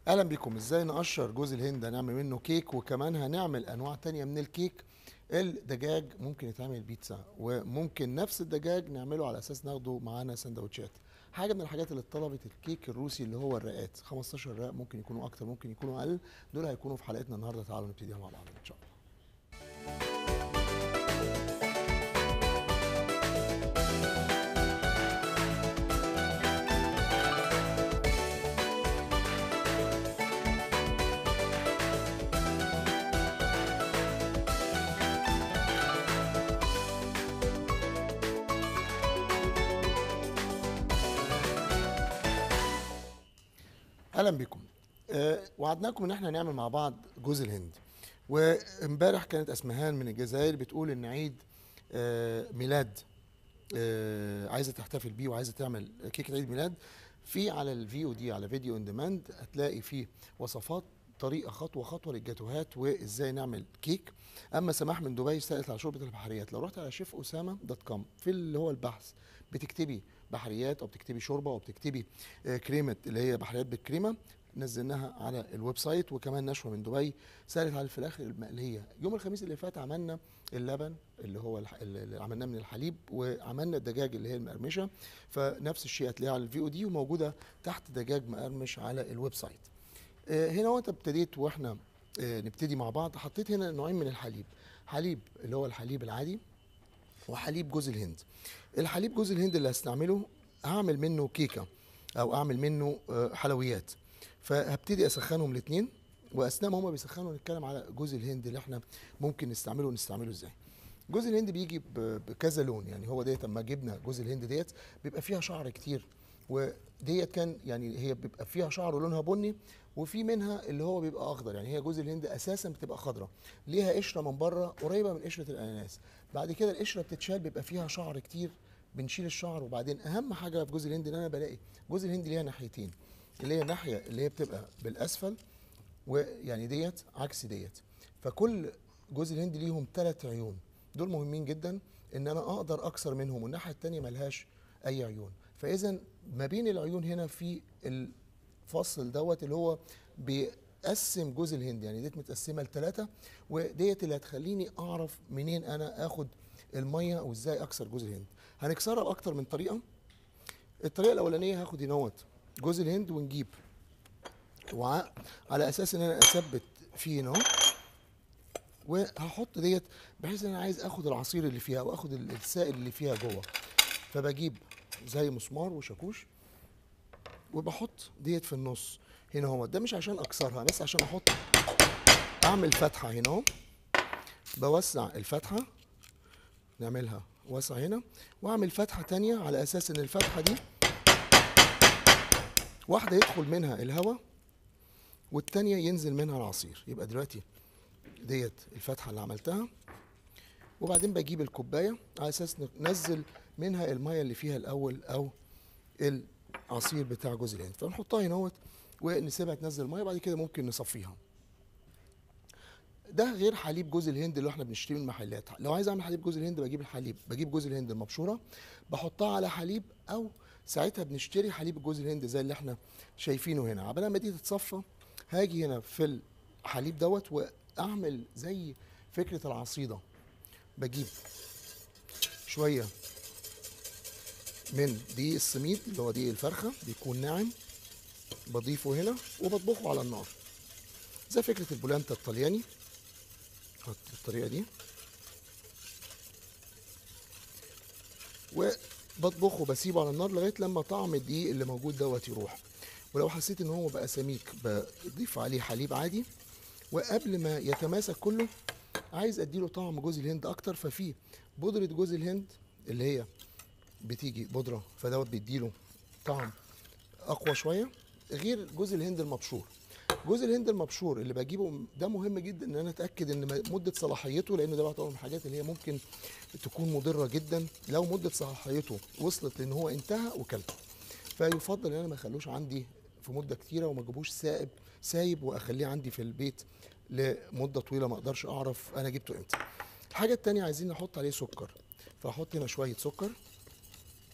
اهلا بكم ازاي نقشر جوز الهند هنعمل منه كيك وكمان هنعمل انواع تانية من الكيك الدجاج ممكن يتعمل بيتزا وممكن نفس الدجاج نعمله على اساس ناخده معانا سندوتشات حاجه من الحاجات اللي اتطلبت الكيك الروسي اللي هو الرقات 15 رق ممكن يكونوا اكتر ممكن يكونوا اقل دول هيكونوا في حلقتنا النهارده تعالوا نبتديها مع بعض ان شاء الله اهلا بكم آه، وعدناكم ان احنا نعمل مع بعض جوز الهند وامبارح كانت اسمهان من الجزائر بتقول ان عيد آه، ميلاد آه، عايزه تحتفل بيه وعايزه تعمل كيكه عيد ميلاد في على الفي او دي على فيديو اون ديماند هتلاقي فيه وصفات طريقه خطوه خطوه للجاتوهات وازاي نعمل كيك اما سماح من دبي سالت على شوربه البحريات لو رحت على شيف اسامه دوت كوم في اللي هو البحث بتكتبي بحريات او بتكتبي شوربه او بتكتبي آه، كريمه اللي هي بحريات بالكريمه نزلناها على الويب سايت وكمان نشوه من دبي سالت على الفراخ المقليه يوم الخميس اللي فات عملنا اللبن اللي هو الح- اللي عملناه من الحليب وعملنا الدجاج اللي هي المقرمشه فنفس الشيء هتلاقيها على الفي او دي وموجوده تحت دجاج مقرمش على الويب سايت آه، هنا وانت ابتديت واحنا آه، نبتدي مع بعض حطيت هنا نوعين من الحليب حليب اللي هو الحليب العادي وحليب جوز الهند الحليب جوز الهند اللي هستعمله هعمل منه كيكه او اعمل منه آه، حلويات فهبتدي اسخنهم الاثنين واثناء ما هما بيسخنوا نتكلم على جوز الهند اللي احنا ممكن نستعمله ونستعمله ازاي جوز الهند بيجي ب- بكذا لون يعني هو ديت اما جبنا جوز الهند ديت بيبقى فيها شعر كتير وديت كان يعني هي بيبقى فيها شعر ولونها بني وفي منها اللي هو بيبقى اخضر يعني هي جوز الهند اساسا بتبقى خضراء ليها قشره من بره قريبه من قشره الاناناس بعد كده القشره بتتشال بيبقى فيها شعر كتير بنشيل الشعر وبعدين اهم حاجه في جوز الهند ان انا بلاقي جوز الهند ليها ناحيتين اللي هي الناحيه اللي هي بتبقى بالاسفل ويعني ديت عكس ديت فكل جوز الهند ليهم ثلاث عيون دول مهمين جدا ان انا اقدر اكسر منهم والناحيه الثانيه ملهاش اي عيون فاذا ما بين العيون هنا في الفصل دوت اللي هو بيقسم جوز الهند يعني ديت متقسمه لثلاثه وديت اللي هتخليني اعرف منين انا اخد الميه وازاي اكسر جوز الهند هنكسرها باكتر من طريقه الطريقه الاولانيه هاخد هنا جوز الهند ونجيب وعاء على اساس ان انا اثبت فيه هنا اهو وهحط ديت بحيث ان انا عايز اخد العصير اللي فيها او اخد ال- السائل اللي فيها جوه فبجيب زي مسمار وشاكوش وبحط ديت في النص هنا اهو ده مش عشان اكسرها بس عشان احط اعمل فتحه هنا اهو بوسع الفتحه نعملها واسع هنا واعمل فتحه تانية على اساس ان الفتحه دي واحده يدخل منها الهواء والتانية ينزل منها العصير يبقى دلوقتي ديت الفتحه اللي عملتها وبعدين بجيب الكوبايه على اساس ننزل منها الميه اللي فيها الاول او العصير بتاع جوز الهند فنحطها هنا اهوت ونسيبها تنزل الميه بعد كده ممكن نصفيها ده غير حليب جوز الهند اللي احنا بنشتريه من المحلات لو عايز اعمل حليب جوز الهند بجيب الحليب بجيب جوز الهند المبشوره بحطها على حليب او ساعتها بنشتري حليب جوز الهند زي اللي احنا شايفينه هنا عبال ما دي تتصفى هاجي هنا في الحليب دوت واعمل زي فكره العصيده بجيب شويه من دقيق السميد اللي هو دقيق الفرخه بيكون ناعم بضيفه هنا وبطبخه على النار زي فكره البولانتا الطلياني احط بالطريقه دي وبطبخه بسيبه على النار لغايه لما طعم الدقيق اللي موجود دوت يروح ولو حسيت ان هو بقى سميك بضيف عليه حليب عادي وقبل ما يتماسك كله عايز اديله طعم جوز الهند اكتر ففي بودره جوز الهند اللي هي بتيجي بودره فدوت بيديله طعم اقوى شويه غير جوز الهند المبشور جوز الهند المبشور اللي بجيبه ده مهم جدا ان انا اتاكد ان مده صلاحيته لان ده بعتبر من الحاجات اللي هي ممكن تكون مضره جدا لو مده صلاحيته وصلت لان هو انتهى وكلته فيفضل ان انا ما اخلوش عندي في مده كتيره وما اجيبوش سائب سايب واخليه عندي في البيت لمده طويله ما اقدرش اعرف انا جبته امتى الحاجه التانية عايزين نحط عليه سكر فاحط هنا شويه سكر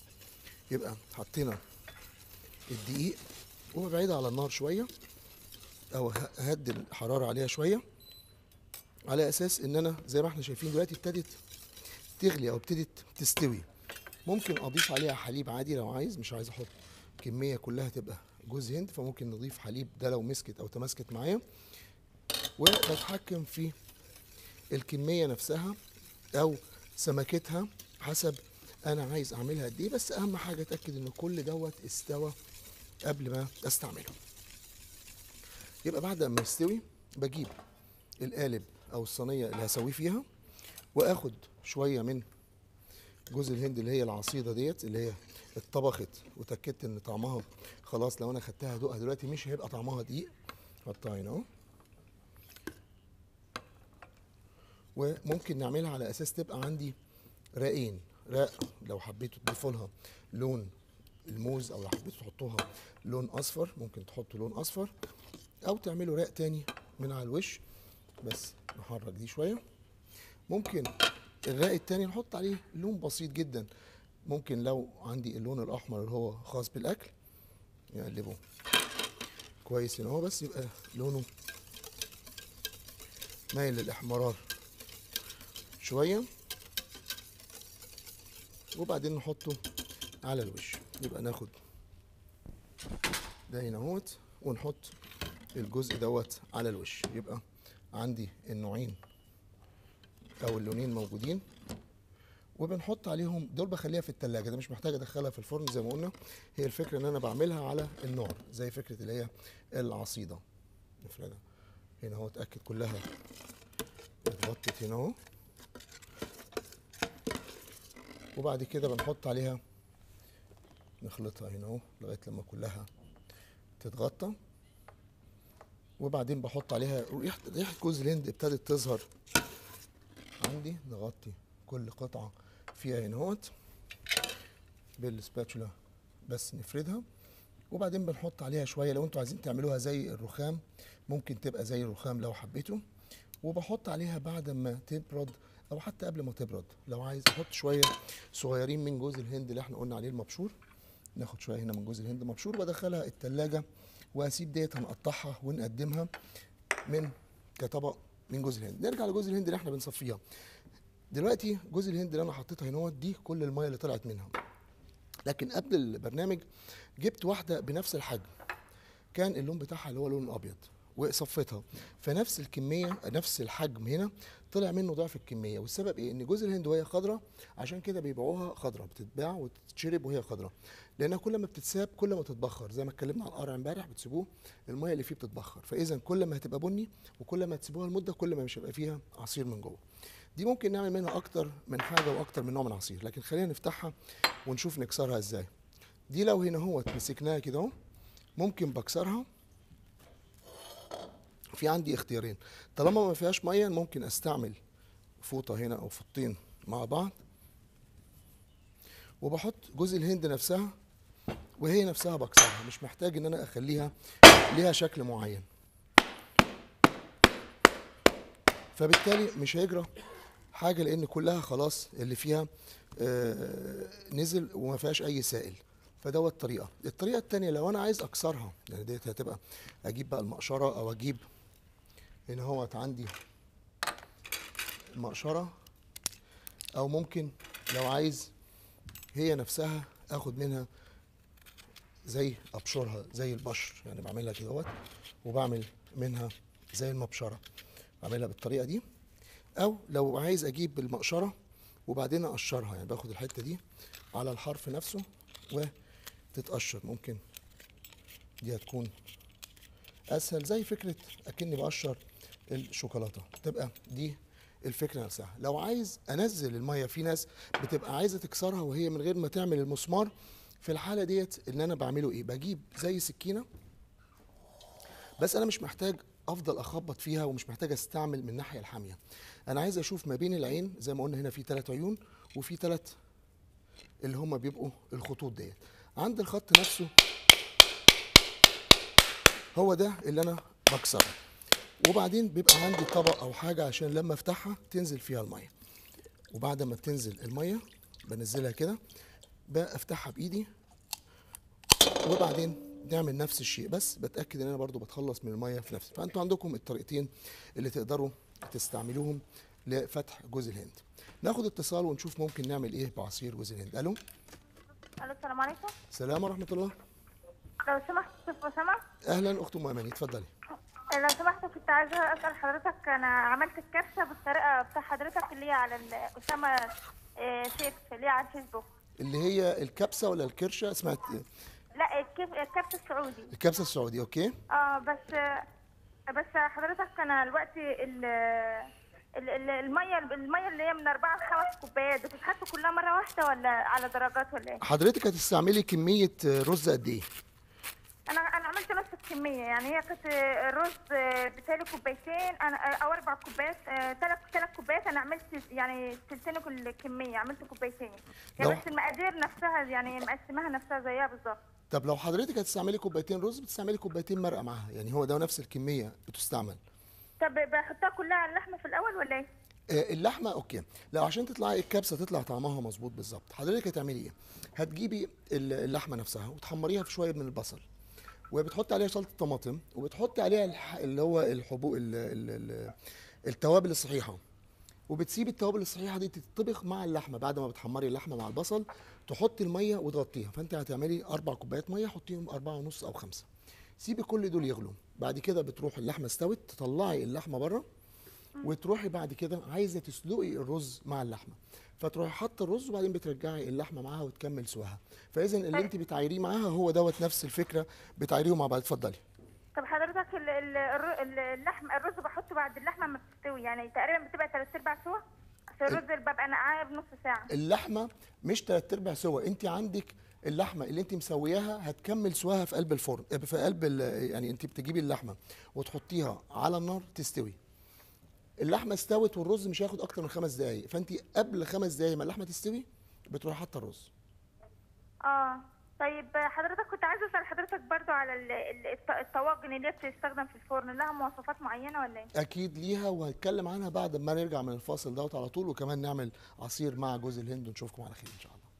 يبقى حطينا الدقيق وببعدها على النار شويه او ه- اهدي الحراره عليها شويه على اساس ان انا زي ما احنا شايفين دلوقتي ابتدت تغلي او ابتدت تستوي ممكن اضيف عليها حليب عادي لو عايز مش عايز احط كميه كلها تبقى جوز هند فممكن نضيف حليب ده لو مسكت او تماسكت معايا وبتحكم في الكميه نفسها او سمكتها حسب انا عايز اعملها قد ايه بس اهم حاجه اتاكد ان كل دوت استوى قبل ما استعمله يبقى بعد ما يستوي بجيب القالب او الصينيه اللي هسويه فيها واخد شويه من جوز الهند اللي هي العصيده ديت اللي هي اتطبخت وتاكدت ان طعمها خلاص لو انا خدتها ادوقها دلوقتي مش هيبقى طعمها دقيق حطها هنا اهو وممكن نعملها على اساس تبقى عندي راقين راق لو حبيتوا تضيفوا لها لون الموز او لو حبيتوا تحطوها لون اصفر ممكن تحطوا لون اصفر او تعملوا راق تاني من على الوش بس نحرك دي شويه ممكن الراق التاني نحط عليه لون بسيط جدا ممكن لو عندي اللون الاحمر اللي هو خاص بالاكل نقلبه كويس ان هو بس يبقى لونه مايل للاحمرار شويه وبعدين نحطه على الوش يبقى ناخد ده هنا اهوت ونحط الجزء دوت على الوش يبقى عندي النوعين او اللونين موجودين وبنحط عليهم دول بخليها في التلاجة ده مش محتاج ادخلها في الفرن زي ما قلنا هي الفكرة ان انا بعملها على النار زي فكرة اللي هي العصيدة نفردها هنا اهو اتأكد كلها اتغطت هنا اهو وبعد كده بنحط عليها نخلطها هنا اهو لغاية لما كلها تتغطى وبعدين بحط عليها ريحة ريحة جوز الهند ابتدت تظهر عندي نغطي كل قطعة فيها هنا اهوت بالسباتشولا بس نفردها وبعدين بنحط عليها شوية لو انتوا عايزين تعملوها زي الرخام ممكن تبقى زي الرخام لو حبيتوا وبحط عليها بعد ما تبرد او حتى قبل ما تبرد لو عايز احط شوية صغيرين من جوز الهند اللي احنا قلنا عليه المبشور ناخد شوية هنا من جوز الهند مبشور وادخلها التلاجة واسيب ديت هنقطعها ونقدمها من كطبق من جوز الهند نرجع لجوز الهند اللي احنا بنصفيها دلوقتي جوز الهند اللي انا حطيتها هنا دي كل الميه اللي طلعت منها لكن قبل البرنامج جبت واحده بنفس الحجم كان اللون بتاعها اللي هو لون ابيض وصفيتها فنفس الكميه نفس الحجم هنا طلع منه ضعف الكميه والسبب ايه ان جوز الهند وهي خضراء عشان كده بيبيعوها خضراء بتتباع وتتشرب وهي خضراء لانها كل ما بتتساب كل ما تتبخر زي ما اتكلمنا عن القرع امبارح بتسيبوه الميه اللي فيه بتتبخر فاذا كل ما هتبقى بني وكل ما تسيبوها المده كل ما مش هيبقى فيها عصير من جوه دي ممكن نعمل منها اكتر من حاجه واكتر من نوع من عصير لكن خلينا نفتحها ونشوف نكسرها ازاي دي لو هنا هو مسكناها كده اهو ممكن بكسرها في عندي اختيارين طالما ما فيهاش ميه ممكن استعمل فوطه هنا او فوطتين مع بعض وبحط جزء الهند نفسها وهي نفسها بكسرها مش محتاج ان انا اخليها ليها شكل معين فبالتالي مش هيجرى حاجه لان كلها خلاص اللي فيها آه، نزل وما فيهاش اي سائل فدوت طريقه الطريقه الثانيه لو انا عايز اكسرها يعني ديت هتبقى اجيب بقى المقشره او اجيب هنا هوت عندي مقشره او ممكن لو عايز هي نفسها اخد منها زي ابشرها زي البشر يعني بعملها كده اهوت وبعمل منها زي المبشره بعملها بالطريقه دي او لو عايز اجيب المقشره وبعدين اقشرها يعني باخد الحته دي على الحرف نفسه وتتقشر ممكن دي هتكون اسهل زي فكره اكني بقشر الشوكولاته تبقى دي الفكره نفسها لو عايز انزل الميه في ناس بتبقى عايزه تكسرها وهي من غير ما تعمل المسمار في الحاله ديت ان انا بعمله ايه بجيب زي سكينه بس انا مش محتاج افضل اخبط فيها ومش محتاج استعمل من الناحيه الحاميه انا عايز اشوف ما بين العين زي ما قلنا هنا في ثلاث عيون وفي ثلاث اللي هم بيبقوا الخطوط ديت عند الخط نفسه هو ده اللي انا بكسره وبعدين بيبقى عندي طبق او حاجه عشان لما افتحها تنزل فيها الميه وبعد ما بتنزل الميه بنزلها كده بفتحها بايدي وبعدين نعمل نفس الشيء بس بتاكد ان انا برضو بتخلص من الميه في نفسي فانتوا عندكم الطريقتين اللي تقدروا تستعملوهم لفتح جوز الهند ناخد اتصال ونشوف ممكن نعمل ايه بعصير جوز الهند الو الو السلام عليكم سلام ورحمه الله لو سمحت استاذ اسامه اهلا اخت ام اماني اتفضلي لو سمحت كنت عايزه اسال حضرتك انا عملت الكارثه بالطريقه بتاع حضرتك اللي هي على ال- اسامه آه، شيف اللي هي على الفيسبوك اللي هي الكبسه ولا الكرشه اسمها لا الكيف الكبسه السعودي الكبسه السعودي اوكي اه بس بس حضرتك انا الوقت ال ال- ال- الميه الميه اللي هي من اربعه لخمس كوبايات بتتحط كلها مره واحده ولا على درجات ولا ايه؟ حضرتك هتستعملي كميه رز قد ايه انا انا عملت نص الكميه يعني هي كانت الرز بتالي كوبايتين انا او اربع كوبايات ثلاث ثلاث كوبايات انا عملت يعني تلتين الكميه عملت كوبايتين لو- يعني بس المقادير نفسها يعني مقسماها نفسها زيها بالظبط طب لو حضرتك هتستعملي كوبايتين رز بتستعملي كوبايتين مرقه معاها يعني هو ده نفس الكميه بتستعمل طب بحطها كلها على اللحمه في الاول ولا ايه؟ آه، اللحمه اوكي لو عشان تطلعي الكبسه تطلع طعمها مظبوط بالظبط حضرتك هتعملي ايه هتجيبي ال- اللحمه نفسها وتحمريها في شويه من البصل وبتحطي عليها سلطه طماطم وبتحطي عليها الح... اللي هو الحبوب ال... ال... ال... التوابل الصحيحه وبتسيبي التوابل الصحيحه دي تتطبخ مع اللحمه بعد ما بتحمري اللحمه مع البصل تحطي الميه وتغطيها فانت هتعملي اربع كوبايات ميه حطيهم اربعه ونص او خمسه سيبي كل دول يغلوا بعد كده بتروح اللحمه استوت تطلعي اللحمه بره وتروحي بعد كده عايزه تسلقي الرز مع اللحمه فتروحي حاطه الرز وبعدين بترجعي اللحمه معاها وتكمل سواها فاذا اللي انت بتعايريه معاها هو دوت نفس الفكره بتعايريهم مع بعض اتفضلي طب حضرتك ال- ال- الر- ال- اللحم الرز بحطه بعد اللحمه ما بتستوي يعني تقريبا بتبقى ثلاث ارباع سوا عشان الرز اللي ببقى نقعاه بنص ساعه اللحمه مش تلات ارباع سوا انت عندك اللحمه اللي انت مسوياها هتكمل سواها في قلب الفرن اه، في قلب ال- يعني انت بتجيبي اللحمه وتحطيها على النار تستوي اللحمه استوت والرز مش هياخد اكتر من خمس دقائق فانت قبل خمس دقائق ما اللحمه تستوي بتروحي حاطه الرز اه طيب حضرتك كنت عايزه اسال حضرتك برضو على ال- ال- الط- الطواجن اللي هي بتستخدم في الفرن لها مواصفات معينه ولا ايه؟ اكيد ليها وهتكلم عنها بعد ما نرجع من الفاصل دوت على طول وكمان نعمل عصير مع جوز الهند ونشوفكم على خير ان شاء الله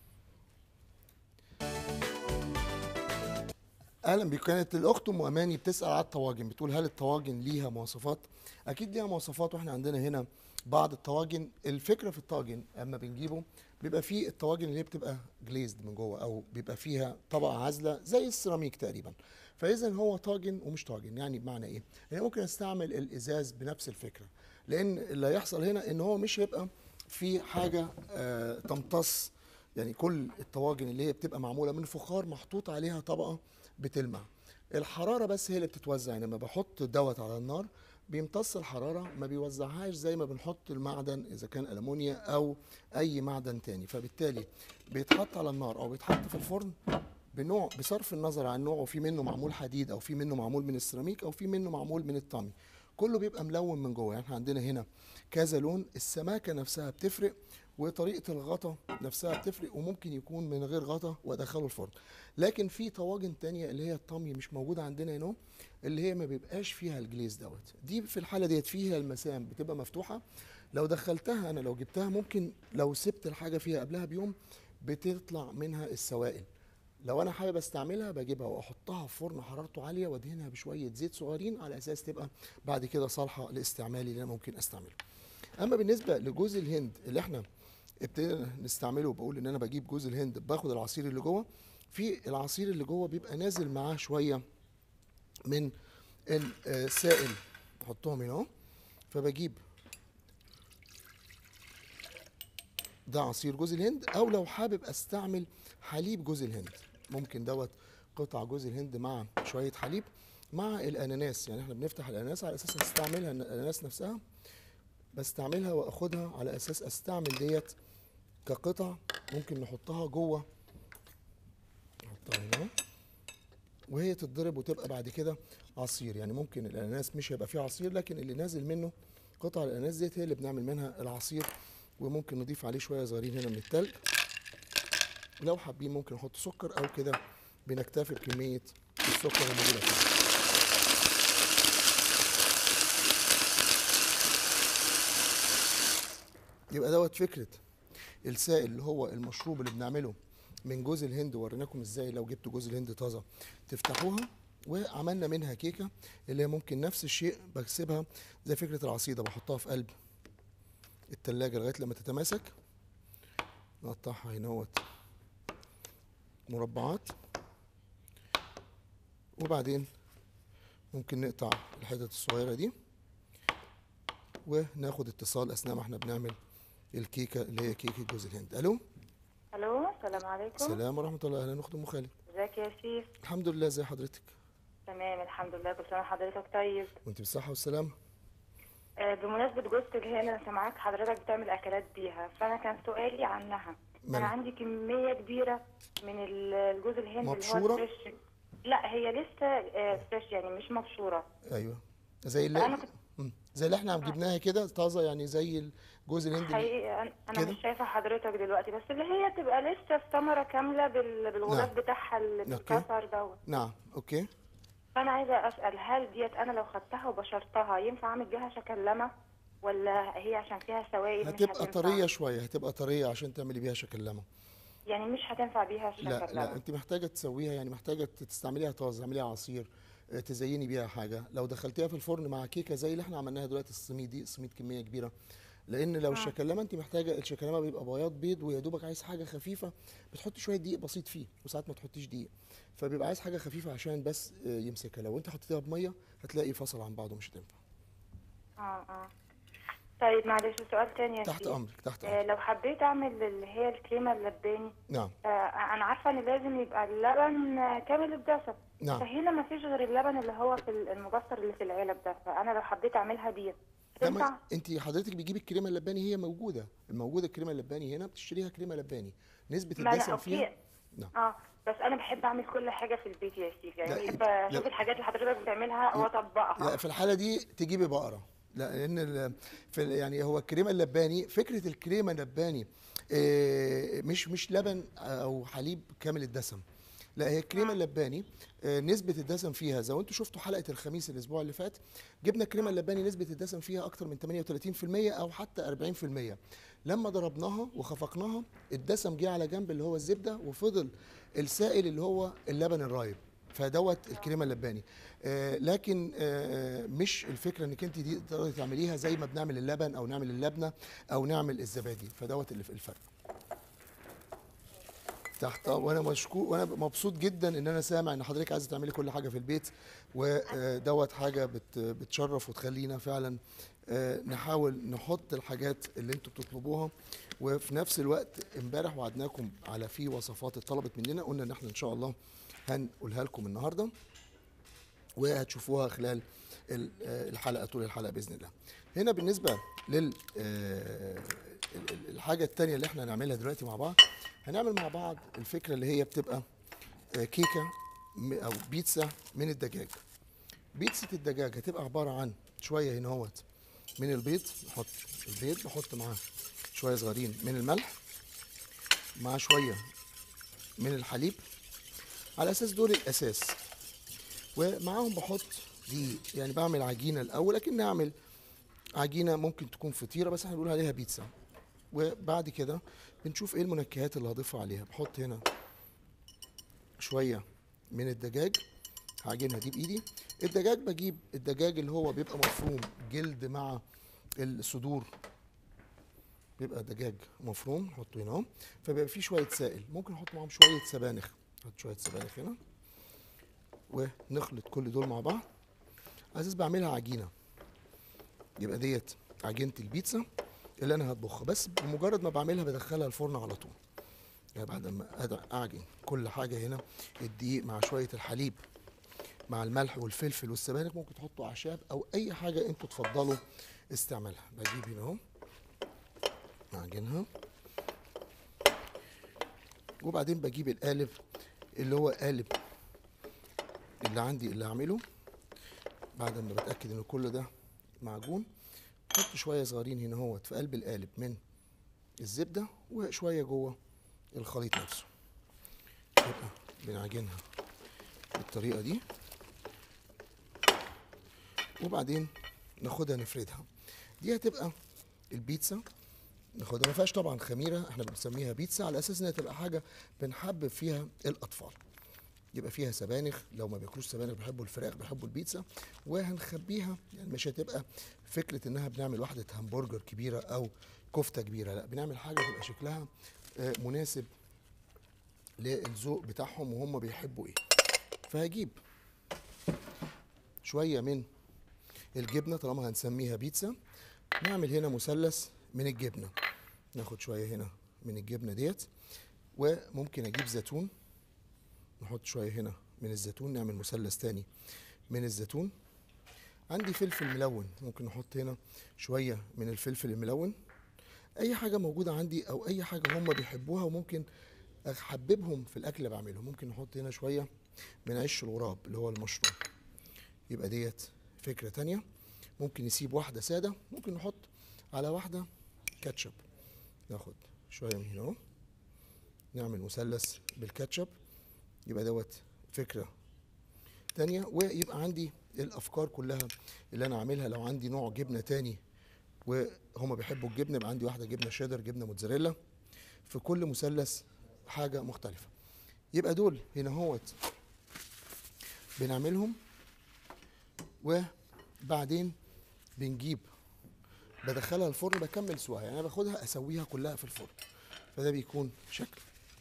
اهلا بك كانت الاخت ام اماني بتسال على الطواجن بتقول هل الطواجن ليها مواصفات اكيد ليها مواصفات واحنا عندنا هنا بعض الطواجن الفكره في الطاجن اما بنجيبه بيبقى فيه الطواجن اللي هي بتبقى جليزد من جوه او بيبقى فيها طبقه عازله زي السيراميك تقريبا فاذا هو طاجن ومش طاجن يعني بمعنى ايه يعني ممكن استعمل الازاز بنفس الفكره لان اللي هيحصل هنا ان هو مش هيبقى في حاجه آه تمتص يعني كل الطواجن اللي هي بتبقى معموله من فخار محطوط عليها طبقه بتلمع الحراره بس هي اللي بتتوزع يعني لما بحط دوت على النار بيمتص الحراره ما بيوزعهاش زي ما بنحط المعدن اذا كان المونيا او اي معدن تاني فبالتالي بيتحط على النار او بيتحط في الفرن بنوع بصرف النظر عن نوعه في منه معمول حديد او في منه معمول من السيراميك او في منه معمول من الطمي كله بيبقى ملون من جوه يعني احنا عندنا هنا كذا لون السماكه نفسها بتفرق وطريقه الغطا نفسها بتفرق وممكن يكون من غير غطا وادخله الفرن لكن في طواجن تانية اللي هي الطمي مش موجوده عندنا هنا اللي هي ما بيبقاش فيها الجليز دوت دي في الحاله ديت فيها المسام بتبقى مفتوحه لو دخلتها انا لو جبتها ممكن لو سبت الحاجه فيها قبلها بيوم بتطلع منها السوائل لو انا حابب استعملها بجيبها واحطها في فرن حرارته عاليه وادهنها بشويه زيت صغيرين على اساس تبقى بعد كده صالحه لاستعمالي اللي انا ممكن استعمله اما بالنسبه لجوز الهند اللي احنا ابتدينا نستعمله بقول ان انا بجيب جوز الهند باخد العصير اللي جوه في العصير اللي جوه بيبقى نازل معاه شويه من السائل احطهم هنا اهو فبجيب ده عصير جوز الهند او لو حابب استعمل حليب جوز الهند ممكن دوت قطع جوز الهند مع شويه حليب مع الاناناس يعني احنا بنفتح الاناناس على اساس استعملها الاناناس نفسها بستعملها واخدها على اساس استعمل ديت كقطع ممكن نحطها جوه نحطها هنا اهو. وهي تتضرب وتبقى بعد كده عصير يعني ممكن الاناناس مش هيبقى فيه عصير لكن اللي نازل منه قطع الاناناس ديت هي اللي بنعمل منها العصير وممكن نضيف عليه شويه صغيرين هنا من التلج لو حابين ممكن نحط سكر او كده بنكتفي بكميه السكر الموجوده فيه يبقى دوت فكره السائل اللي هو المشروب اللي بنعمله من جوز الهند وريناكم ازاي لو جبتوا جوز الهند طازه تفتحوها وعملنا منها كيكه اللي هي ممكن نفس الشيء بكسبها زي فكره العصيده بحطها في قلب التلاجة لغايه لما تتماسك نقطعها هنا اهوت مربعات وبعدين ممكن نقطع الحتت الصغيره دي وناخد اتصال اثناء ما احنا بنعمل الكيكه اللي هي كيكه جوز الهند الو الو السلام عليكم السلام ورحمه الله اهلا اخت ام خالد ازيك يا شيف الحمد لله ازي حضرتك تمام الحمد لله كل سنه وحضرتك طيب وانت بالصحه والسلامه آه، بمناسبة جوز الهند انا سامعاك حضرتك بتعمل اكلات بيها فانا كان سؤالي عنها مالها؟ انا عندي كمية كبيرة من ال- الجوز الهند اللي مبشورة؟ هو فريش لا هي لسه آه، فريش يعني مش مبشورة ايوه زي اللي أنا كنت- مم. زي اللي احنا عم جبناها كده طازه يعني زي جوز الهند اللي- حقيقي أنا- انا كده؟ مش شايفة حضرتك دلوقتي بس اللي هي تبقى لسه الثمرة كاملة بال- بالغلاف نعم. بتاعها اللي أوكي. بيتكسر دوت نعم اوكي فانا عايزة اسأل هل ديت انا لو خدتها وبشرتها ينفع اعمل بيها شكلمة ولا هي عشان فيها سوائل مش هتبقى هتنفع؟ طريه شويه هتبقى طريه عشان تعملي بيها شكلمه يعني مش هتنفع بيها لا شكلمة لا انت محتاجه تسويها يعني محتاجه تستعمليها طازه تعمليها عصير آه، تزيني بيها حاجه لو دخلتيها في الفرن مع كيكه زي اللي احنا عملناها دلوقتي الصميد دي صميد كميه كبيره لان لو الشكلمه انت محتاجه الشكلمه بيبقى بياض بيض ويا دوبك عايز حاجه خفيفه بتحطي شويه دقيق بسيط فيه وساعات ما تحطيش دقيق فبيبقى عايز حاجه خفيفه عشان بس آه، يمسكها لو انت حطيتيها بميه هتلاقي فصل عن بعضه مش هتنفع اه اه طيب معلش سؤال تاني يا تحت سيدي. امرك تحت آه امرك لو حبيت اعمل اللي هي الكريمه اللباني نعم آه انا عارفه ان لازم يبقى اللبن آه، كامل الدسم نعم فهنا ما فيش غير اللبن اللي هو في المجسر اللي في العلب ده فانا لو حبيت اعملها دي تنفع لما انت حضرتك بتجيبي الكريمه اللباني هي موجوده الموجوده الكريمه اللباني هنا بتشتريها كريمه لباني نسبه ما لا الدسم فيها اوكي نعم اه بس انا بحب اعمل كل حاجه في البيت يا سيدي يعني لا، بحب لا. اشوف الحاجات اللي حضرتك بتعملها واطبقها لا في الحاله دي تجيبي بقره لا لان ال- في ال- يعني هو الكريمه اللباني فكره الكريمه اللباني آه، مش مش لبن او حليب كامل الدسم لا هي الكريمه اللباني آه، نسبه الدسم فيها زي ما انتم شفتوا حلقه الخميس الاسبوع اللي فات جبنا الكريمه اللباني نسبه الدسم فيها اكتر من 38% او حتى 40% لما ضربناها وخفقناها الدسم جه على جنب اللي هو الزبده وفضل السائل اللي هو اللبن الرايب فدوت الكريمه اللباني آه لكن آه آه، مش الفكره انك انت دي تقدري تعمليها زي ما بنعمل اللبن او نعمل اللبنه او نعمل الزبادي فدوت اللي في الفرق تحت وانا مشكور وانا مبسوط جدا ان انا سامع ان حضرتك عايزه تعملي كل حاجه في البيت ودوت حاجه بت بتشرف وتخلينا فعلا آه، نحاول نحط الحاجات اللي انتوا بتطلبوها وفي نفس الوقت امبارح وعدناكم على في وصفات اتطلبت مننا قلنا ان احنا ان شاء الله هنقولها لكم النهارده وهتشوفوها خلال ال- آه، الحلقه طول الحلقه باذن الله. هنا بالنسبه لل آه، ال- ال- الحاجه الثانيه اللي احنا هنعملها دلوقتي مع بعض هنعمل مع بعض الفكره اللي هي بتبقى آه، كيكه م- او بيتزا من الدجاج. بيتزا الدجاج هتبقى عباره عن شويه هنا اهوت من البيض نحط البيض نحط معاه شويه صغيرين من الملح مع شويه من الحليب على اساس دول الاساس ومعاهم بحط دي يعني بعمل عجينه الاول لكن نعمل عجينه ممكن تكون فطيره بس احنا بنقول عليها بيتزا وبعد كده بنشوف ايه المنكهات اللي هضيفها عليها بحط هنا شويه من الدجاج هعجنها دي بايدي الدجاج بجيب الدجاج اللي هو بيبقى مفروم جلد مع الصدور بيبقى دجاج مفروم نحطه هنا اهو فبيبقى فيه شويه سائل ممكن احط معاهم شويه سبانخ احط شويه سبانخ هنا ونخلط كل دول مع بعض على اساس بعملها عجينه يبقى ديت عجينه البيتزا اللي انا هطبخها بس بمجرد ما بعملها بدخلها الفرن على طول يعني بعد ما أد- اعجن كل حاجه هنا الدقيق مع شويه الحليب مع الملح والفلفل والسبانخ ممكن تحطوا اعشاب او اي حاجه انتوا تفضلوا استعمالها بجيب هنا اهو اعجنها وبعدين بجيب القالب اللي هو قالب اللي عندي اللي هعمله بعد ما بتاكد ان كل ده معجون احط شويه صغيرين هنا اهوت في قلب القالب من الزبده وشويه جوه الخليط نفسه يبقى بنعجنها بالطريقه دي وبعدين ناخدها نفردها دي هتبقى البيتزا ناخدها ما فيهاش طبعا خميره احنا بنسميها بيتزا على اساس انها تبقى حاجه بنحبب فيها الاطفال يبقى فيها سبانخ لو ما بياكلوش سبانخ بيحبوا الفراخ بيحبوا البيتزا وهنخبيها يعني مش هتبقى فكره انها بنعمل واحده همبرجر كبيره او كفته كبيره لا بنعمل حاجه تبقى شكلها آه، مناسب للذوق بتاعهم وهم بيحبوا ايه فهجيب شويه من الجبنه طالما هنسميها بيتزا نعمل هنا مثلث من الجبنه ناخد شويه هنا من الجبنه ديت وممكن اجيب زيتون نحط شويه هنا من الزيتون نعمل مثلث تاني من الزيتون عندي فلفل ملون ممكن نحط هنا شويه من الفلفل الملون اي حاجه موجوده عندي او اي حاجه هم بيحبوها وممكن احببهم في الاكل اللي بعمله ممكن نحط هنا شويه من عيش الغراب اللي هو المشروم يبقى ديت فكره تانية ممكن نسيب واحده ساده ممكن نحط على واحده كاتشب ناخد شويه من هنا اهو نعمل مثلث بالكاتشب يبقى دوت فكره تانية ويبقى عندي الافكار كلها اللي انا عاملها لو عندي نوع جبنه تاني وهم بيحبوا الجبنه يبقى عندي واحده جبنه شيدر جبنه موتزاريلا في كل مثلث حاجه مختلفه يبقى دول هنا هوت بنعملهم وبعدين بنجيب بدخلها الفرن بكمل سواها يعني انا باخدها اسويها كلها في الفرن فده بيكون شكل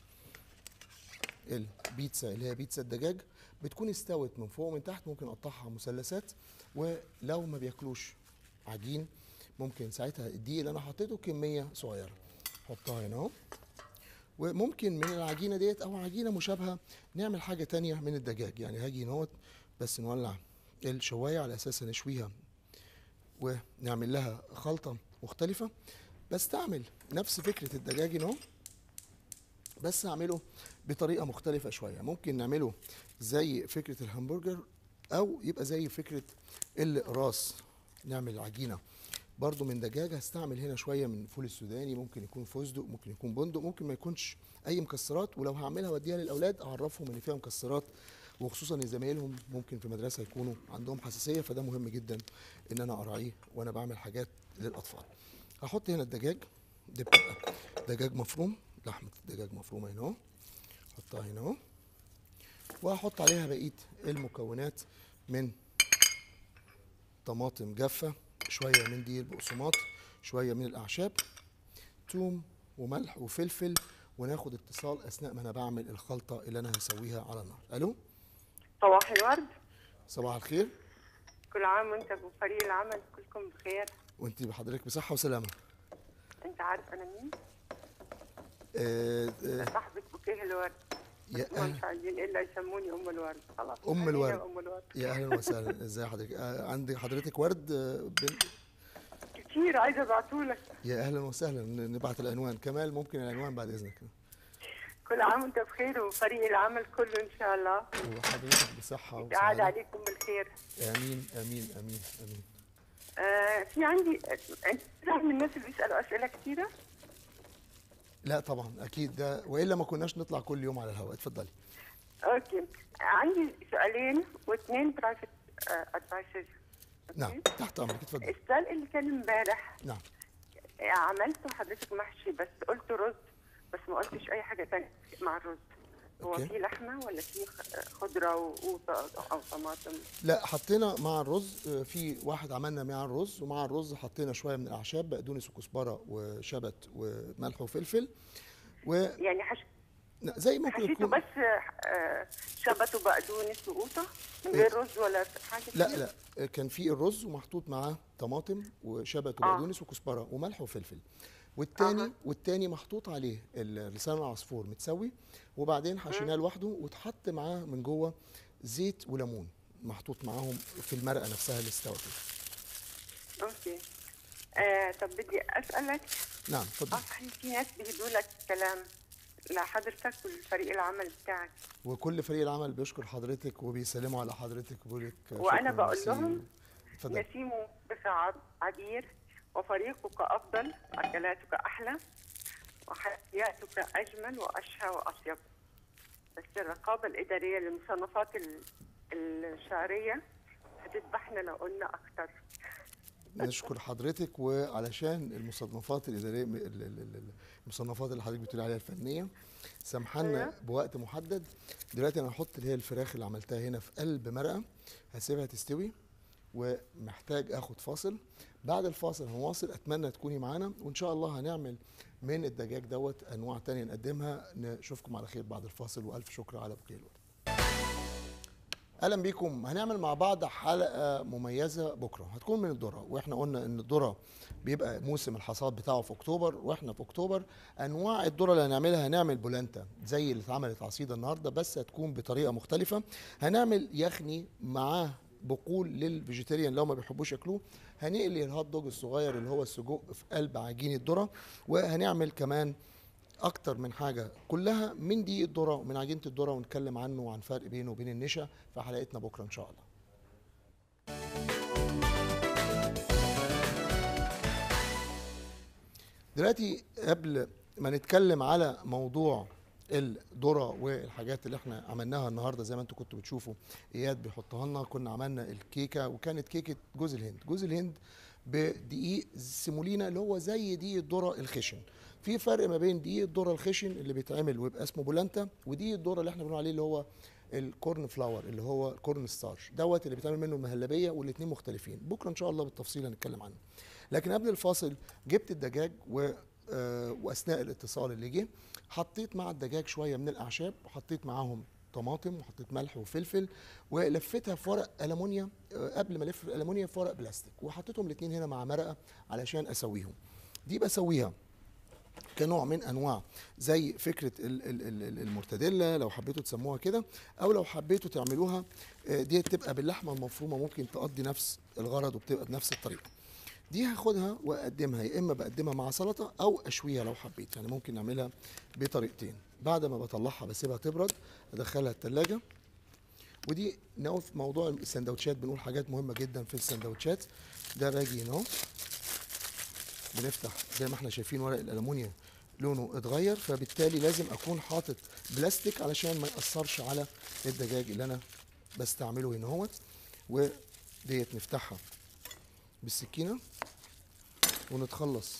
البيتزا اللي هي بيتزا الدجاج بتكون استوت من فوق ومن تحت ممكن اقطعها مثلثات ولو ما بياكلوش عجين ممكن ساعتها الدقيق اللي انا حطيته كميه صغيره احطها هنا اهو وممكن من العجينه ديت او عجينه مشابهه نعمل حاجه تانية من الدجاج يعني هاجي نوت بس نولع الشوايه على اساس نشويها ونعمل لها خلطه مختلفه بستعمل نفس فكره الدجاج هنا اهو بس اعمله بطريقه مختلفه شويه ممكن نعمله زي فكره الهمبرجر او يبقى زي فكره الراس نعمل عجينه برضو من دجاج هستعمل هنا شويه من فول السوداني ممكن يكون فستق ممكن يكون بندق ممكن ما يكونش اي مكسرات ولو هعملها واديها للاولاد اعرفهم ان فيها مكسرات وخصوصا ان زمايلهم ممكن في مدرسه يكونوا عندهم حساسيه فده مهم جدا ان انا اراعيه وانا بعمل حاجات للاطفال هحط هنا الدجاج دي بتبقى دجاج مفروم لحمه دجاج مفرومه هنا اهو احطها هنا اهو وهحط عليها بقيه المكونات من طماطم جافه شويه من دي البقسماط شويه من الاعشاب توم وملح وفلفل وناخد اتصال اثناء ما انا بعمل الخلطه اللي انا هسويها على النار الو صباح الورد صباح الخير كل عام وانت بفريق العمل كلكم بخير وانت بحضرتك بصحه وسلامه انت عارف انا مين آه آه صاحبة بوكيه الورد يا ما مش أهل عايزين الا يسموني ام الورد خلاص أم خلينا الورد. ام الورد يا اهلا وسهلا ازي حضرتك آه عندي حضرتك ورد آه بن... كتير عايزه ابعتهولك يا اهلا وسهلا ن- نبعت العنوان كمال ممكن العنوان بعد اذنك كل عام وانت بخير وفريق العمل كله ان شاء الله وحضرتك بصحه يتعاد وسعاده عليكم بالخير امين امين امين امين آه في عندي انت من الناس اللي بيسالوا اسئله كتيره لا طبعا اكيد ده والا ما كناش نطلع كل يوم على الهواء اتفضلي اوكي عندي سؤالين واثنين برايفت ادفايسز نعم تحت امرك اتفضلي السؤال اللي كان امبارح نعم عملت حضرتك محشي بس قلت رز بس ما قلتش اي حاجه تانية مع الرز هو أوكي. في لحمه ولا في خ- خضره وقوطه او طماطم لا حطينا مع الرز آه، في واحد عملنا مع الرز ومع الرز حطينا شويه من الاعشاب بقدونس وكزبره وشبت وملح وفلفل يعني حش... وزي ممكن حشيته يكون بس آه، شبت وبقدونس وقوطه من إيه؟ غير رز ولا حاجه لا تانية؟ لا آه، كان في الرز ومحطوط معاه طماطم وشبت وبقدونس وكزبره وملح وفلفل والتاني أها. والتاني محطوط عليه ال- لسان العصفور متسوي وبعدين حشيناه لوحده واتحط معاه من جوه زيت وليمون محطوط معاهم في المرقه نفسها اللي استوت اوكي آه طب بدي اسالك نعم اتفضل اصحي في ناس بيهدوا لك كلام لحضرتك والفريق العمل بتاعك وكل فريق العمل بيشكر حضرتك وبيسلموا على حضرتك وبيقول لك وأنا شكراً بقول ميرسي. لهم اتفضل نسيم بك عب- عبير وفريقك أفضل أكلاتك أحلى وحياتك أجمل وأشهى وأطيب بس الرقابة الإدارية للمصنفات ال- الشعرية هتذبحنا لو قلنا أكتر نشكر حضرتك وعلشان المصنفات الاداريه ال- ال- ال- ال- المصنفات اللي حضرتك بتقولي عليها الفنيه سامحنا أيوة. بوقت محدد دلوقتي انا هحط اللي هي الفراخ اللي عملتها هنا في قلب مرقه هسيبها تستوي ومحتاج اخد فاصل بعد الفاصل هنواصل اتمنى تكوني معانا وان شاء الله هنعمل من الدجاج دوت انواع تانية نقدمها نشوفكم على خير بعد الفاصل والف شكر على بقيه الوقت اهلا بيكم هنعمل مع بعض حلقه مميزه بكره هتكون من الذره واحنا قلنا ان الذره بيبقى موسم الحصاد بتاعه في اكتوبر واحنا في اكتوبر انواع الذره اللي هنعملها هنعمل بولانتا زي اللي اتعملت عصيده النهارده بس هتكون بطريقه مختلفه هنعمل يخني معاه بقول للفيجيتيريان لو ما بيحبوش ياكلوه هنقلي الهوت دوج الصغير اللي هو السجق في قلب عجين الذره وهنعمل كمان اكتر من حاجه كلها من دي الذره ومن عجينه الذره ونتكلم عنه وعن فرق بينه وبين النشا في حلقتنا بكره ان شاء الله دلوقتي قبل ما نتكلم على موضوع الذره والحاجات اللي احنا عملناها النهارده زي ما انتم كنتوا بتشوفوا اياد بيحطها لنا كنا عملنا الكيكه وكانت كيكه جوز الهند جوز الهند بدقيق سيمولينا اللي هو زي دقيق الذره الخشن في فرق ما بين دقيق الذره الخشن اللي بيتعمل ويبقى اسمه بولانتا ودقيق الذره اللي احنا بنقول عليه اللي هو الكورن فلاور اللي هو الكورن ستارش دوت اللي بيتعمل منه المهلبيه والاثنين مختلفين بكره ان شاء الله بالتفصيل هنتكلم عنه لكن قبل الفاصل جبت الدجاج و آه، واثناء الاتصال اللي جه حطيت مع الدجاج شويه من الاعشاب وحطيت معاهم طماطم وحطيت ملح وفلفل ولفتها في ورق المونيا آه، قبل ما الف الالمونيا في ورق بلاستيك وحطيتهم الاثنين هنا مع مرقه علشان اسويهم دي بسويها كنوع من انواع زي فكره ال- ال- ال- ال- المرتديلا لو حبيتوا تسموها كده او لو حبيتوا تعملوها آه، دي تبقى باللحمه المفرومه ممكن تقضي نفس الغرض وبتبقى بنفس الطريقه دي هاخدها واقدمها يا اما بقدمها مع سلطه او اشويها لو حبيت يعني ممكن نعملها بطريقتين بعد ما بطلعها بسيبها تبرد ادخلها التلاجة ودي نقول في موضوع السندوتشات بنقول حاجات مهمه جدا في السندوتشات ده راجي هنا اهو بنفتح زي ما احنا شايفين ورق الالومنيوم لونه اتغير فبالتالي لازم اكون حاطط بلاستيك علشان ما ياثرش على الدجاج اللي انا بستعمله هنا اهوت وديت نفتحها بالسكينه ونتخلص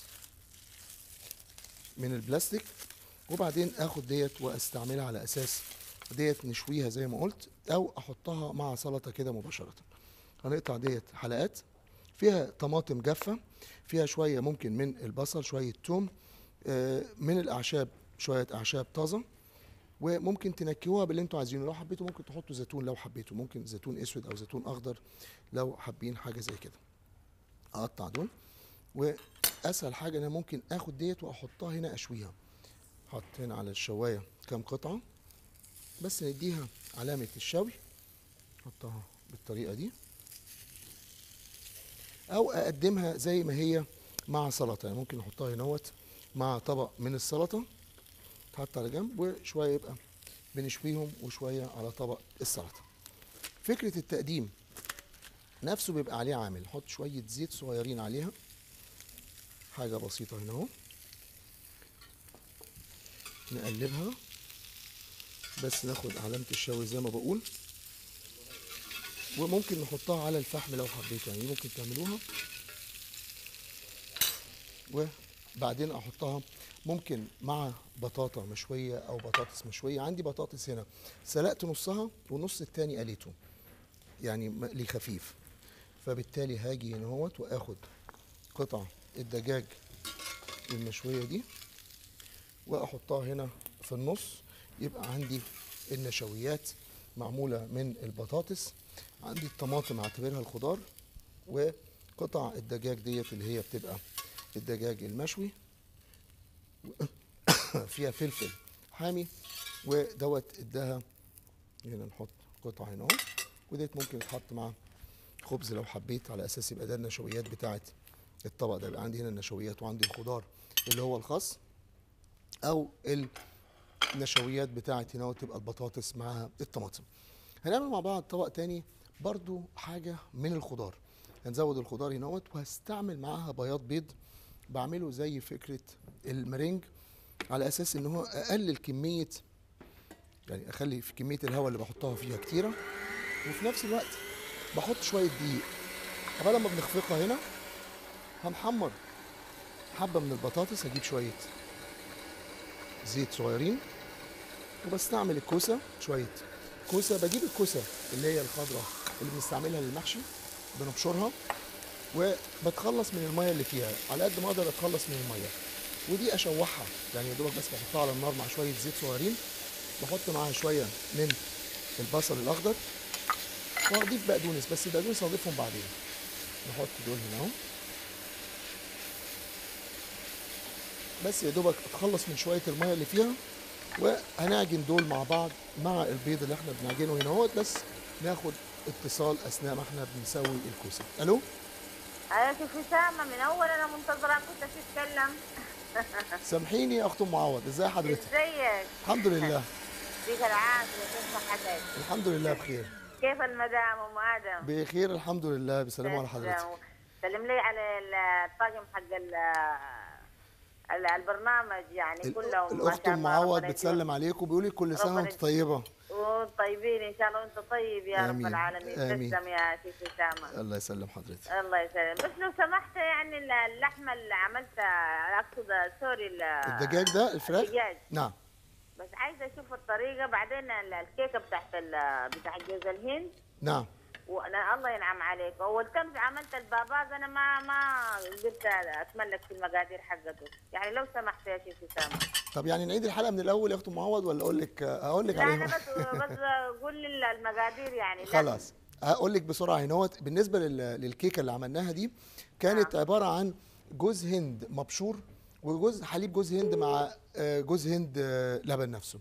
من البلاستيك وبعدين اخد ديت واستعملها على اساس ديت نشويها زي ما قلت او احطها مع سلطه كده مباشره هنقطع ديت حلقات فيها طماطم جافه فيها شويه ممكن من البصل شويه توم آه، من الاعشاب شويه اعشاب طازه وممكن تنكهوها باللي انتوا عايزينه لو حبيتوا ممكن تحطوا زيتون لو حبيتوا ممكن زيتون اسود او زيتون اخضر لو حابين حاجه زي كده اقطع دول واسهل حاجه ان انا ممكن اخد ديت واحطها هنا اشويها احط هنا على الشوايه كام قطعه بس نديها علامه الشوي احطها بالطريقه دي او اقدمها زي ما هي مع سلطه يعني ممكن احطها هنا اهوت مع طبق من السلطه تحط على جنب وشويه يبقى بنشويهم وشويه على طبق السلطه فكره التقديم نفسه بيبقى عليه عامل نحط شويه زيت صغيرين عليها حاجه بسيطه هنا اهو نقلبها بس ناخد علامه الشوي زي ما بقول وممكن نحطها على الفحم لو حبيتوا يعني ممكن تعملوها وبعدين احطها ممكن مع بطاطا مشويه او بطاطس مشويه عندي بطاطس هنا سلقت نصها والنص التاني قليته يعني مقلي خفيف فبالتالي هاجي هنا اهوت واخد قطع الدجاج المشويه دي واحطها هنا في النص يبقى عندي النشويات معموله من البطاطس عندي الطماطم اعتبرها الخضار وقطع الدجاج ديت اللي هي بتبقى الدجاج المشوي فيها فلفل حامي ودوت اداها هنا نحط قطعه هنا اهو وديت ممكن يتحط مع خبز لو حبيت على اساس يبقى ده النشويات بتاعت الطبق ده يبقى عندي هنا النشويات وعندي الخضار اللي هو الخس او النشويات بتاعت هنا تبقى البطاطس معاها الطماطم هنعمل مع بعض طبق تاني برضو حاجة من الخضار هنزود الخضار هنا وهستعمل معاها بياض بيض بعمله زي فكرة المرنج على اساس ان هو اقلل كمية يعني اخلي في كمية الهواء اللي بحطها فيها كتيرة وفي نفس الوقت بحط شوية دقيق قبل ما بنخفقها هنا هنحمر حبه من البطاطس هجيب شويه زيت صغيرين وبستعمل الكوسه شويه كوسه بجيب الكوسه اللي هي الخضراء اللي بنستعملها للمحشي بنبشرها وبتخلص من الميه اللي فيها على قد ما اقدر اتخلص من الميه ودي اشوحها يعني يا دوبك بس بحطها على النار مع شويه زيت صغيرين بحط معاها شويه من البصل الاخضر وهضيف بقدونس بس البقدونس هضيفهم بعدين نحط دول هنا اهو بس يا دوبك اتخلص من شويه الميه اللي فيها وهنعجن دول مع بعض مع البيض اللي احنا بنعجنه هنا اهوت بس ناخد اتصال اثناء ما احنا بنسوي الكوسه الو انا شوف اسامه من اول انا منتظره كنت تتكلم سامحيني يا اخت ام معوض ازاي حضرتك ازيك الحمد لله ديك العافيه كيف صحتك الحمد لله بخير كيف المدام ام ادم بخير الحمد لله بسلامه على حضرتك تسلم. سلم لي على الطاقم حق ال- ال- البرنامج يعني كلهم ما الاخت شاء ام الله معوض ربنا بتسلم عليك وبيقول لك كل سنه ربنا وانت طيبه يجزيك. طيبين ان شاء الله وانت طيب يا رب آمين. العالمين آمين. تسلم يا شيخ اسامه الله يسلم حضرتك الله يسلم بس لو سمحت يعني ال- اللحمه اللي عملتها اقصد سوري ال- الدجاج ده الفراخ الدجاج نعم بس عايزه اشوف الطريقه بعدين ال- الكيكه بتاعت ال- بتاع جوز الهند نعم وانا الله ينعم عليك اول كم عملت الباباز انا ما ما قدرت اتملك في المقادير حقته يعني لو سمحت يا شيخ اسامه طب يعني نعيد الحلقه من الاول يا اخت ام معوض ولا اقول لك اقول لك لا انا عليهم بس بس قول لي المقادير يعني لا. خلاص هقول لك بسرعه هنا هو بالنسبه لل- للكيكه اللي عملناها دي كانت عباره عن جوز هند مبشور وجوز حليب جوز هند مع آه، جوز هند آه، لبن نفسه